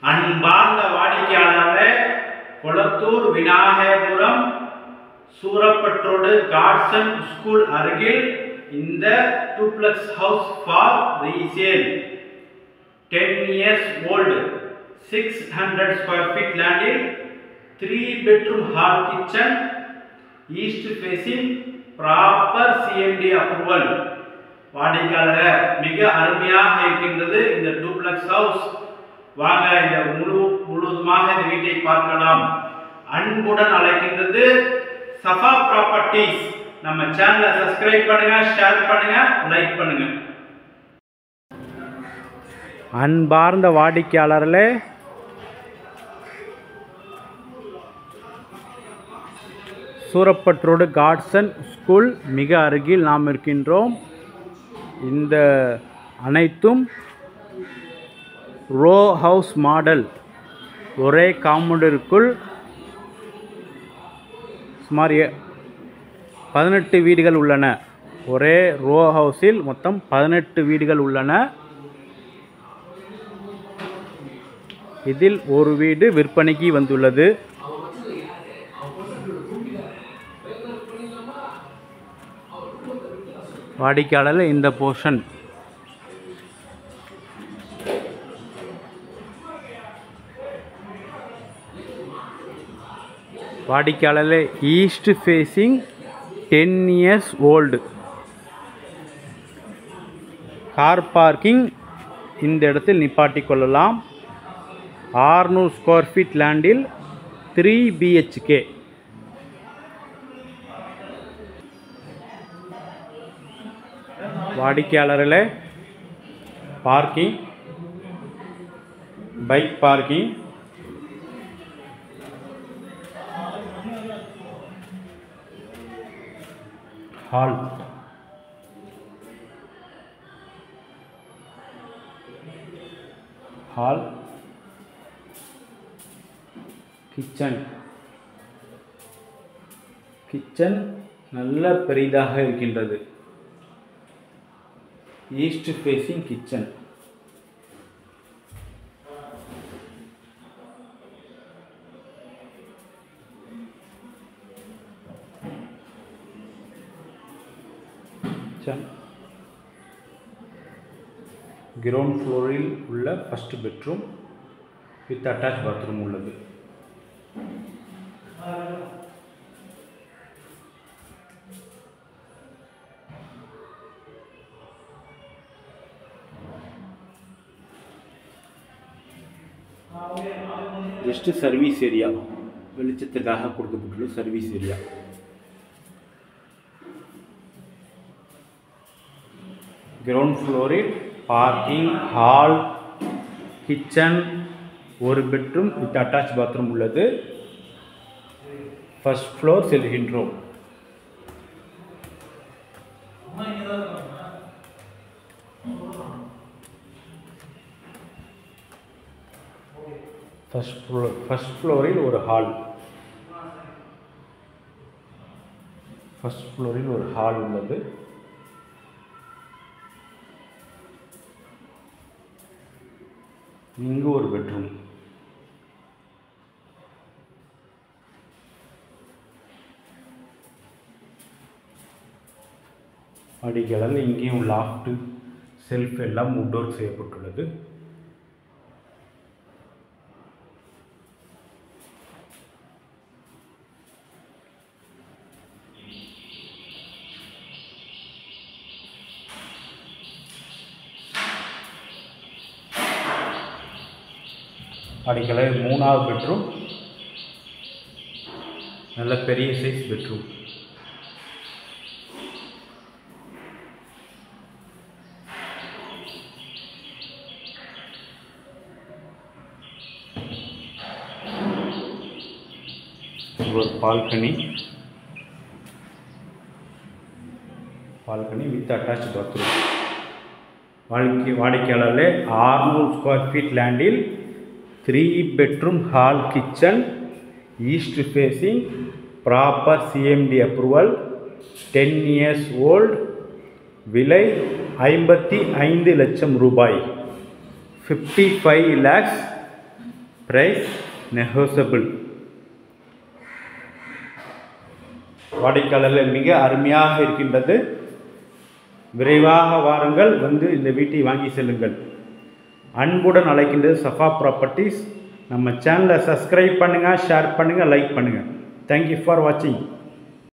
அன்பார்ந்த வாடிக்கையாளர்களே கொளத்தூர் விநாயகபுரம் சூரப்பற்றோடு காட்சன் ஸ்கூல் அருகில் இந்த duplex house for resale ten years old six hundred square feet லேண்டில் three bedroom hall kitchen east facing proper CMD approval வாடிக்கையாளர் மிக அருமையாக இருக்கின்றது இந்த டூப்ளெக்ஸ் ஹவுஸ் வாங்க இந்த முழு முழுவதுமாக இந்த வீட்டை பார்க்கலாம் அன்புடன் அழைக்கின்றது சஃபா ப்ராப்பர்ட்டிஸ் நம்ம சேனலை சப்ஸ்கிரைப் பண்ணுங்க ஷேர் பண்ணுங்க லைக் பண்ணுங்க அன்பார்ந்த வாடிக்கையாளர்களே சூரப்பற்றோடு காட்சன் ஸ்கூல் மிக அருகில் நாம் இருக்கின்றோம் இந்த அனைத்தும் ரோ ஹவுஸ் மாடல் ஒரே காம்பவுண்டிற்குள் சுமார் எ- பதினெட்டு வீடுகள் உள்ளன ஒரே ரோ ஹவுஸில் மொத்தம் பதினெட்டு வீடுகள் உள்ளன இதில் ஒரு வீடு விற்பனைக்கு வந்துள்ளது வாடிக்கையாளர் இந்த போர்ஷன் வாடிக்கையாளர் east facing ten years old car parking இந்த இடத்தில் நிப்பாட்டிக் கொள்ளலாம் ஆறுநூறு ஸ்கொயர் ஃபீட் லேண்டில் த்ரீ பிஹெச்கே வாடிக்கையாளர்களே parking bike parking hall hall kitchen kitchen நல்ல பெரிதாக இருக்கின்றது east facing kitchen kitchen ground ஃப்ளோரில் உள்ள first bedroom with attach bathroom உள்ளது ஜஸ்ட் சர்வீஸ் ஏரியா வெளிச்சத்துக்காக கொடுக்கப்பட்டுள்ள சர்வீஸ் ஏரியா கிரவுண்ட் ஃப்ளோரில் பார்க்கிங் ஹால் கிச்சன் ஒரு பெட்ரூம் வித் அட்டாச் பாத்ரூம் உள்ளது ஃபர்ஸ்ட் ஃப்ளோர் செல்கின்றோம் ஃபர்ஸ்ட் ஃப்ளோர் ஃபர்ஸ்ட் ஃப்ளோரில் ஒரு ஹால் ஃபர்ஸ்ட் ஃப்ளோரில் ஒரு ஹால் உள்ளது இங்கு ஒரு பெட்ரூம் அடிக்கடல் இங்கேயும் லாஃப்ட்டு செல்ஃப் எல்லாம் வுட் ஒர்க் செய்யப்பட்டுள்ளது அடிக்கலை மூணாவது பெட்ரூம் நல்ல பெரிய சைஸ் பெட்ரூம் ஒரு balcony balcony with attach bathroom வாழ்க்கை வாடிக்கையாளர்களே ஆறுநூறு ஸ்கொயர் ஃபீட் லேண்டில் three bedroom hall kitchen east facing proper CMD approval ten years old விலை ஐம்பத்தி ஐந்து லட்சம் ரூபாய் fifty five lakhs price negotiable வாடிக்கையாளர்கள் மிக அருமையாக இருக்கின்றது விரைவாக வாருங்கள் வந்து இந்த வீட்டை வாங்கி செல்லுங்கள் அன்புடன் அழைக்கின்றது சஃபா ப்ராப்பர்ட்டிஸ் நம்ம சேனலை சப்ஸ்கிரைப் பண்ணுங்கள் ஷேர் பண்ணுங்கள் லைக் பண்ணுங்கள் தேங்க்யூ ஃபார் வாட்சிங்